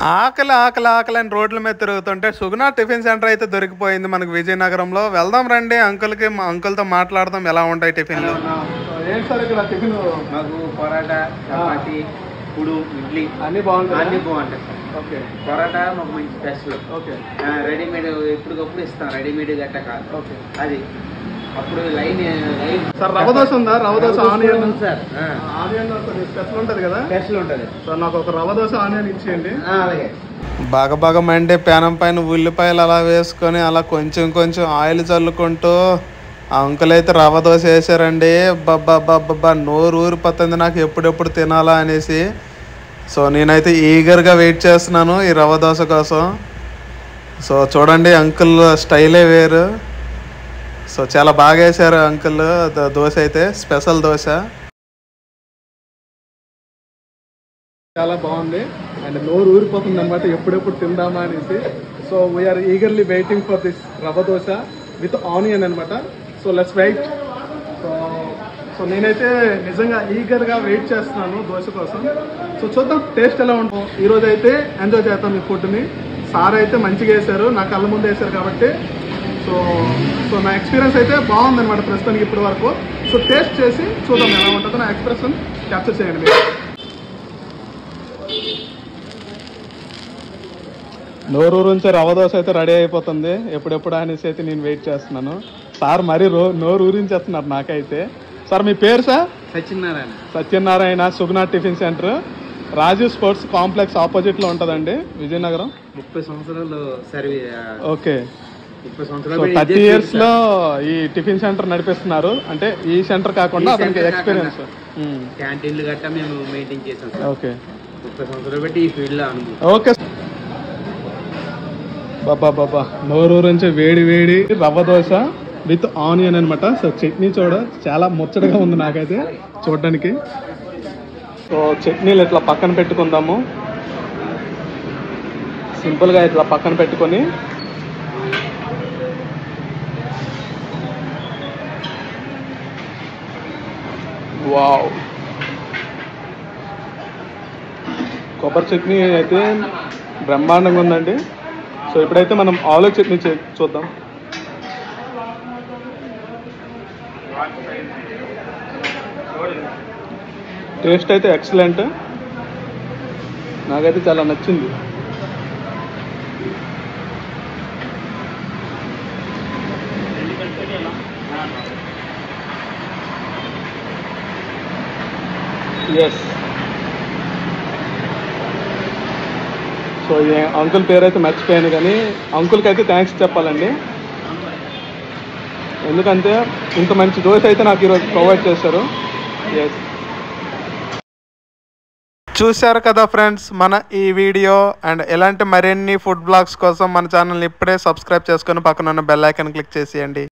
ఆకలి ఆకలి ఆకలి అని రోడ్ల మీద తిరుగుతుంటే సుగుణ టిఫిన్ సెంటర్ అయితే దొరికిపోయింది మనకు విజయనగరంలో వెళ్దాం రండి అంకుల్కి మా అంకుల్తో మాట్లాడదాం ఎలా ఉంటాయి టిఫిన్లు ఏంటి సార్ ఇక్కడ టిఫిన్ మాకు పరోటా చపాతి ఇప్పుడు ఇడ్లీ అన్ని బాగుంటాయి అన్ని బాగుంటాయి సార్ ఓకే పరోటా మాకు మంచి స్పెషల్ ఓకే రెడీమేడ్ ఎప్పటికప్పుడు ఇస్తాం రెడీమేడ్ గట్ట కాదు ఓకే అది అప్పుడు లైన్ లైన్ సార్ రవ్వ దోశ ఉందా రవ్వ దోశ ఆనియన్ ఉంది సార్ ఆనియన్ కొద్దిగా స్పెషల్ ఉంటుంది కదా స్పెషల్ ఉంటుంది సార్ నాకు ఒక రవ్వ దోశ ఆనియన్ ఇచ్చేయండి ఆ, అలాగే బాగా బాగా మండే పేనం పైన ఉల్లిపాయలు అలా వేసుకొని అలా కొంచెం కొంచెం ఆయిల్ చల్లుకుంటూ ఆ అంకుల్ అయితే రవ్వ దోశ వేసారండి బాబా నోరు ఊరిపోతుంది నాకు ఎప్పుడెప్పుడు తినాలా అనేసి సో నేనైతే ఈగర్గా వెయిట్ చేస్తున్నాను ఈ రవ్వ దోశ కోసం సో చూడండి అంకుల్ స్టైలే వేరు సో చాలా బాగా వేసారు అంకుల్ ద- దోశ అయితే స్పెషల్ దోశ చాలా బాగుంది అండ్ నోరు ఊరిపోతుంది అనమాట ఎప్పుడెప్పుడు తిందామా అనేసి so we are eagerly waiting for this rava dosa with onion అనమాట so let's wait so so నేనైతే నిజంగా ఈగర్గా వెయిట్ చేస్తున్నాను దోశ కోసం సో చూద్దాం టేస్ట్ ఎలా ఉంటుంది ఈ రోజు అయితే ఎంజాయ్ చేద్దాం ఈ ఫుడ్ని సార్ అయితే మంచిగా వేశారు నా కళ్ళ ముందు వేశారు కాబట్టి సో సో నా ఎక్స్పీరియన్స్ అయితే బాగుందన్నమాట ప్రస్తుతానికి ఇప్పటి వరకు సో టేస్ట్ చేసి చూద్దాం ఎలా ఉంటుందో నా ఎక్స్ప్రెషన్ క్యాప్చర్ చేయండి మీరు నోరూరు నుంచి రవ్వ దోశ అయితే రెడీ అయిపోతుంది ఎప్పుడెప్పుడు అనేసి అయితే నేను వెయిట్ చేస్తున్నాను సార్ మరీ రో నోరు ఊరించేస్తున్నారు నాకైతే సార్ మీ పేరు sir Satyanarayana Satyanarayana Suguna tiffin centre Raju sports complex opposite లో ఉంటుందండి విజయనగరం ముప్పై సంవత్సరాలు సర్వీస్ ఓకే ముప్పై సో సంవత్సరాలు థర్టీ ఇయర్స్ లో ఈ టిఫిన్ సెంటర్ నడిపిస్తున్నారు అంటే ఈ సెంటర్ కాకుండా ఈ అతనికి center ఎక్స్పీరియన్స్ క్యాంటీన్లు గట్టా మేము మెయింటైన్ చేసాం సార్ ఓకే ముప్పై సంవత్సరాలు బట్టి ఈ ఫీల్డ్ లో అనుభవం ఓకే బాబా బాబా నోరూరు నుంచి వేడి వేడి రవ్వ దోశ విత్ ఆనియన్ అన్నమాట సో చట్నీ చూడ చాలా ముచ్చటగా ఉంది నాకైతే చూడడానికి సో చట్నీలు ఇట్లా పక్కన పెట్టుకుందాము సింపుల్గా ఇట్లా పక్కన పెట్టుకొని వావ్ కొబ్బరి చట్నీ అయితే బ్రహ్మాండంగా ఉందండి సో ఇప్పుడైతే మనం ఆలు చట్నీ చే- చూద్దాం టేస్ట్ అయితే ఎక్సలెంట్ నాకైతే చాలా నచ్చింది ఎస్ సో ఈ అంకుల్ పేరు అయితే మర్చిపోయాను కానీ అంకుల్కి అయితే థ్యాంక్స్ చెప్పాలండి ఎందుకంటే ఇంత మంచి దోశ అయితే నాకు ఈరోజు ప్రొవైడ్ చేశారు ఎస్ చూశారు కదా ఫ్రెండ్స్ మన ఈ వీడియో అండ్ ఇలాంటి మరిన్ని ఫుడ్ బ్లాగ్స్ కోసం మన ఛానల్ని ఇప్పుడే సబ్స్క్రైబ్ చేసుకొని పక్కన ఉన్న బెల్ ఐకాన్ క్లిక్ చేసేయండి